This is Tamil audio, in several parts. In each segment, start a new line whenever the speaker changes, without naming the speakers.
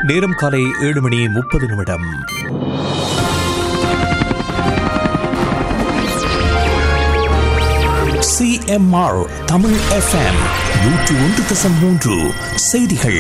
நேரம் காலை ஏழு மணி முப்பது நிமிடம் சிஎம்ஆர் தமிழ் எஃப்எம் நூற்று ஒன்று தசம் மூன்று செய்திகள்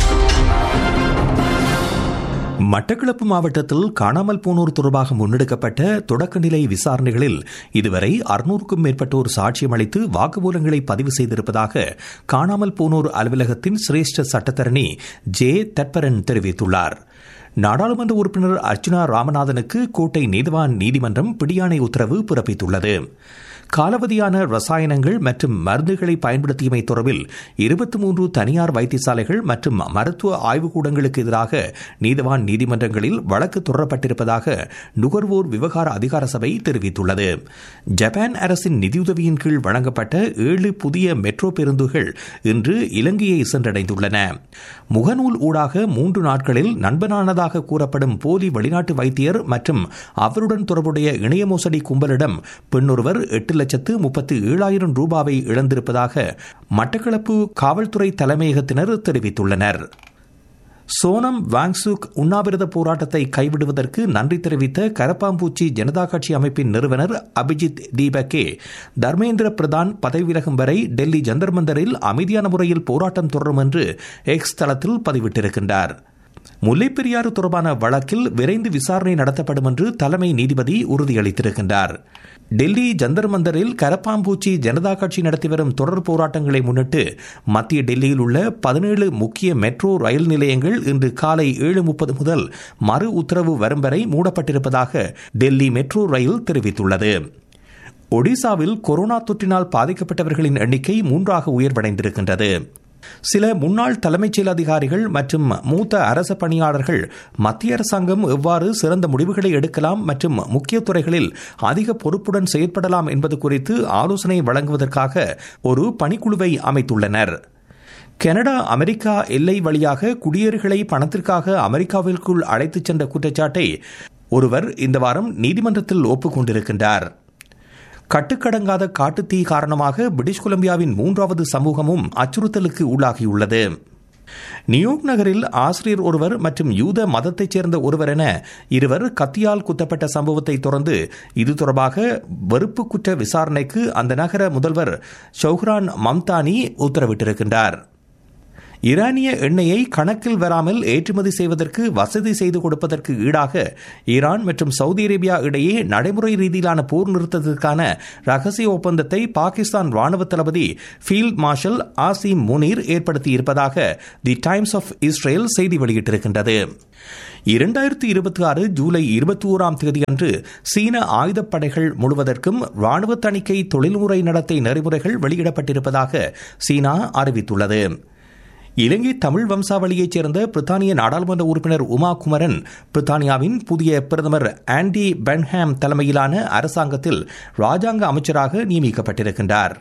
மட்டக்களப்பு மாவட்டத்தில் காணாமல் போனோர் தொடர்பாக முன்னெடுக்கப்பட்ட தொடக்கநிலை விசாரணைகளில் இதுவரை அறுநூறுக்கும் மேற்பட்டோர் சாட்சியம் அளித்து வாக்குமூலங்களை பதிவு செய்திருப்பதாக காணாமல் போனோர் அலுவலகத்தின் சிரேஷ்ட சட்டத்தரணி ஜே தட்பரன் தெரிவித்துள்ளார் நாடாளுமன்ற உறுப்பினர் அர்ச்சுனா ராமநாதனுக்கு கோட்டை நீதிவான் நீதிமன்றம் பிடியாணை உத்தரவு பிறப்பித்துள்ளது காலவதியான ரசாயனங்கள் மற்றும் மருந்துகளை பயன்படுத்தியமை தொடர்பில் இருபத்தி மூன்று தனியார் வைத்தியசாலைகள் மற்றும் மருத்துவ ஆய்வுக்கூடங்களுக்கு எதிராக நீதவான் நீதிமன்றங்களில் வழக்கு தொடரப்பட்டிருப்பதாக நுகர்வோர் விவகார அதிகார சபை தெரிவித்துள்ளது ஜப்பான் அரசின் நிதியுதவியின் கீழ் வழங்கப்பட்ட ஏழு புதிய மெட்ரோ பேருந்துகள் இன்று இலங்கையை சென்றடைந்துள்ளன முகநூல் ஊடாக மூன்று நாட்களில் நண்பனானதாக கூறப்படும் போலி வெளிநாட்டு வைத்தியர் மற்றும் அவருடன் தொடர்புடைய இணைய மோசடி கும்பலிடம் பெண்ணொருவர் எட்டு லட்சத்து முப்பத்தி ஏழாயிரம் ரூபாவை இழந்திருப்பதாக மட்டக்களப்பு காவல்துறை தலைமையகத்தினர் தெரிவித்துள்ளனர் சோனம் வாங்சுக் உண்ணாவிரத போராட்டத்தை கைவிடுவதற்கு நன்றி தெரிவித்த கரப்பாம்பூச்சி ஜனதா கட்சி அமைப்பின் நிறுவனர் அபிஜித் தீபக்கே தர்மேந்திர பிரதான் பதவி விலகும் வரை டெல்லி ஜந்தர் மந்தரில் அமைதியான முறையில் போராட்டம் தொடரும் என்று எக்ஸ் தளத்தில் பதிவிட்டிருக்கின்றார் முல்லைப்பெரியாறு தொடர்பான வழக்கில் விரைந்து விசாரணை நடத்தப்படும் என்று தலைமை நீதிபதி உறுதியளித்திருக்கின்றார் டெல்லி ஜந்தர் மந்தரில் கரப்பாம்பூச்சி ஜனதா கட்சி நடத்தி வரும் தொடர் போராட்டங்களை முன்னிட்டு மத்திய டெல்லியில் உள்ள பதினேழு முக்கிய மெட்ரோ ரயில் நிலையங்கள் இன்று காலை ஏழு முப்பது முதல் மறு உத்தரவு வரும் வரை மூடப்பட்டிருப்பதாக டெல்லி மெட்ரோ ரயில் தெரிவித்துள்ளது ஒடிசாவில் கொரோனா தொற்றினால் பாதிக்கப்பட்டவர்களின் எண்ணிக்கை மூன்றாக உயர்வடைந்திருக்கின்றது சில முன்னாள் தலைமைச் செயல் அதிகாரிகள் மற்றும் மூத்த அரச பணியாளர்கள் மத்திய அரசாங்கம் எவ்வாறு சிறந்த முடிவுகளை எடுக்கலாம் மற்றும் முக்கிய துறைகளில் அதிக பொறுப்புடன் செயற்படலாம் என்பது குறித்து ஆலோசனை வழங்குவதற்காக ஒரு பணிக்குழுவை அமைத்துள்ளனர் கனடா அமெரிக்கா எல்லை வழியாக குடியேறுகளை பணத்திற்காக அமெரிக்காவிற்குள் அழைத்துச் சென்ற குற்றச்சாட்டை ஒருவர் இந்த வாரம் நீதிமன்றத்தில் ஒப்புக்கொண்டிருக்கின்றார் கட்டுக்கடங்காத காட்டுத்தீ காரணமாக பிரிட்டிஷ் கொலம்பியாவின் மூன்றாவது சமூகமும் அச்சுறுத்தலுக்கு உள்ளாகியுள்ளது நியூயார்க் நகரில் ஆசிரியர் ஒருவர் மற்றும் யூத மதத்தைச் சேர்ந்த ஒருவர் என இருவர் கத்தியால் குத்தப்பட்ட சம்பவத்தை தொடர்ந்து இது தொடர்பாக வெறுப்பு குற்ற விசாரணைக்கு அந்த நகர முதல்வர் ஷௌஹ்ரான் மம்தானி உத்தரவிட்டிருக்கின்றார் ஈரானிய எண்ணெயை கணக்கில் வராமல் ஏற்றுமதி செய்வதற்கு வசதி செய்து கொடுப்பதற்கு ஈடாக ஈரான் மற்றும் சவுதி அரேபியா இடையே நடைமுறை ரீதியிலான போர் நிறுத்தத்திற்கான ரகசிய ஒப்பந்தத்தை பாகிஸ்தான் ராணுவ தளபதி ஃபீல்ட் மார்ஷல் ஆசிம் முனீர் ஏற்படுத்தியிருப்பதாக தி டைம்ஸ் ஆஃப் இஸ்ரேல் செய்தி வெளியிட்டிருக்கின்றது இரண்டாயிரத்தி இருபத்தி ஆறு ஜூலை இருபத்தி ஓராம் தேதியன்று சீன ஆயுதப்படைகள் முழுவதற்கும் ராணுவ தணிக்கை தொழில்முறை நடத்தை நெறிமுறைகள் வெளியிடப்பட்டிருப்பதாக சீனா அறிவித்துள்ளது இலங்கை தமிழ் வம்சாவளியைச் சேர்ந்த பிரித்தானிய நாடாளுமன்ற உறுப்பினர் உமா குமரன் பிரித்தானியாவின் புதிய பிரதமர் ஆண்டி பென்ஹாம் தலைமையிலான அரசாங்கத்தில் ராஜாங்க அமைச்சராக நியமிக்கப்பட்டிருக்கின்றார்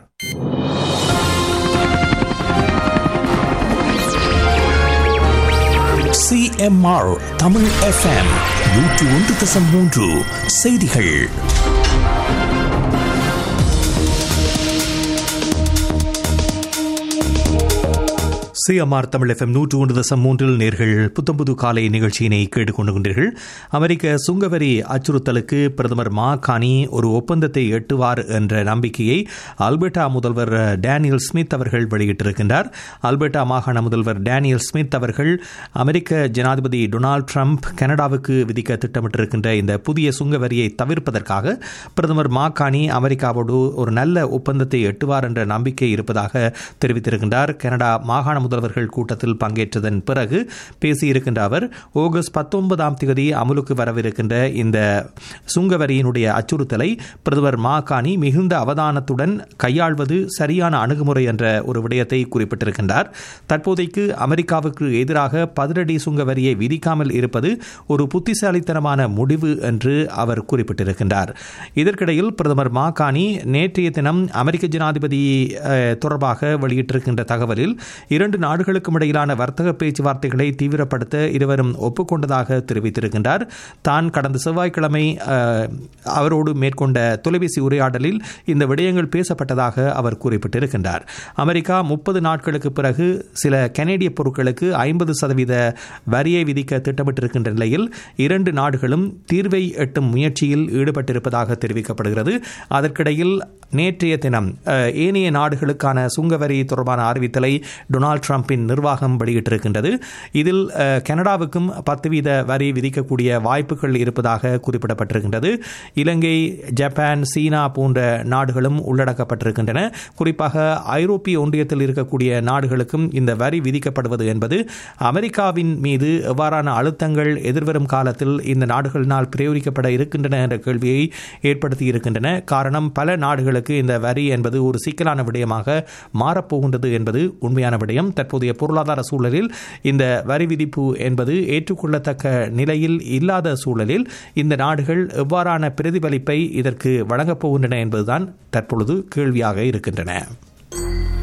சிஎம்ஆர் தமிழ் எஃப்எம் நூற்று ஒன்று தசம் மூன்று செய்திகள் சிஎம்ஆர் தமிழ் எஃப்எம் நூற்று ஒன்று தசம் மூன்றில் நேர்கள் புத்தம்புது காலை நிகழ்ச்சியினை கேட்டுக்கொண்டுகின்றீர்கள் அமெரிக்க சுங்கவரி அச்சுறுத்தலுக்கு பிரதமர் மா கானி ஒரு ஒப்பந்தத்தை எட்டுவார் என்ற நம்பிக்கையை அல்பர்டா முதல்வர் டேனியல் ஸ்மித் அவர்கள் வெளியிட்டிருக்கின்றார் அல்பர்டா மாகாண முதல்வர் டேனியல் ஸ்மித் அவர்கள் அமெரிக்க ஜனாதிபதி டொனால்டு ட்ரம்ப் கனடாவுக்கு விதிக்க திட்டமிட்டிருக்கின்ற இந்த புதிய சுங்கவரியை தவிர்ப்பதற்காக பிரதமர் மா கானி அமெரிக்காவோடு ஒரு நல்ல ஒப்பந்தத்தை எட்டுவார் என்ற நம்பிக்கை இருப்பதாக தெரிவித்திருக்கின்றார் கனடா மாகாண முதல்வர்கள் கூட்டத்தில் பங்கேற்றதன் பிறகு பேசியிருக்கின்ற அவர் ஆகஸ்ட் பத்தொன்பதாம் தேதி அமலுக்கு வரவிருக்கின்ற இந்த சுங்கவரியினுடைய அச்சுறுத்தலை பிரதமர் மா கானி மிகுந்த அவதானத்துடன் கையாள்வது சரியான அணுகுமுறை என்ற ஒரு விடயத்தை குறிப்பிட்டிருக்கின்றார் தற்போதைக்கு அமெரிக்காவுக்கு எதிராக பதிலடி சுங்கவரியை விதிக்காமல் இருப்பது ஒரு புத்திசாலித்தனமான முடிவு என்று அவர் குறிப்பிட்டிருக்கின்றார் இதற்கிடையில் பிரதமர் மா கானி நேற்றைய தினம் அமெரிக்க ஜனாதிபதி தொடர்பாக வெளியிட்டிருக்கின்ற தகவலில் இரண்டு நாடுகளுக்கும் இடையிலான வர்த்தக பேச்சுவார்த்தைகளை தீவிரப்படுத்த இருவரும் ஒப்புக்கொண்டதாக தெரிவித்திருக்கின்றார் தான் கடந்த செவ்வாய்க்கிழமை அஹ், அவரோடு மேற்கொண்ட தொலைபேசி உரையாடலில் இந்த விடயங்கள் பேசப்பட்டதாக அவர் குறிப்பிட்டிருக்கின்றார் அமெரிக்கா முப்பது நாட்களுக்கு பிறகு சில கனேடிய பொருட்களுக்கு ஐம்பது சதவீத வரியை விதிக்க திட்டமிட்டிருக்கின்ற நிலையில் இரண்டு நாடுகளும் தீர்வை எட்டும் முயற்சியில் ஈடுபட்டிருப்பதாக தெரிவிக்கப்படுகிறது அதற்கிடையில் நேற்றைய தினம் அஹ், ஏனைய நாடுகளுக்கான சுங்கவரி தொடர்பான அறிவித்தலை டொனால்ட் ட்ரம்பின் நிர்வாகம் வெளியிட்டிருக்கின்றது இதில் அஹ், கனடாவுக்கும் பத்து வீத வரி விதிக்கக்கூடிய வாய்ப்புகள் இருப்பதாக குறிப்பிடப்பட்டிருக்கின்றது இலங்கை ஜப்பான் சீனா போன்ற நாடுகளும் உள்ளடக்கப்பட்டிருக்கின்றன குறிப்பாக ஐரோப்பிய ஒன்றியத்தில் இருக்கக்கூடிய நாடுகளுக்கும் இந்த வரி விதிக்கப்படுவது என்பது அமெரிக்காவின் மீது எவ்வாறான அழுத்தங்கள் எதிர்வரும் காலத்தில் இந்த நாடுகளினால் பிரயோகிக்கப்பட இருக்கின்றன என்ற கேள்வியை ஏற்படுத்தி இருக்கின்றன காரணம் பல நாடுகளுக்கு இந்த வரி என்பது ஒரு சிக்கலான விடயமாக மாறப்போகின்றது என்பது உண்மையான விடயம் தற்போதைய பொருளாதார சூழலில் இந்த வரி விதிப்பு என்பது ஏற்றுக்கொள்ளத்தக்க நிலையில் இல்லாத சூழலில் இந்த நாடுகள் எவ்வாறான பிரதிபலிப்பை இதற்கு வழங்கப் போகின்றன என்பதுதான் தற்பொழுது கேள்வியாக இருக்கின்றன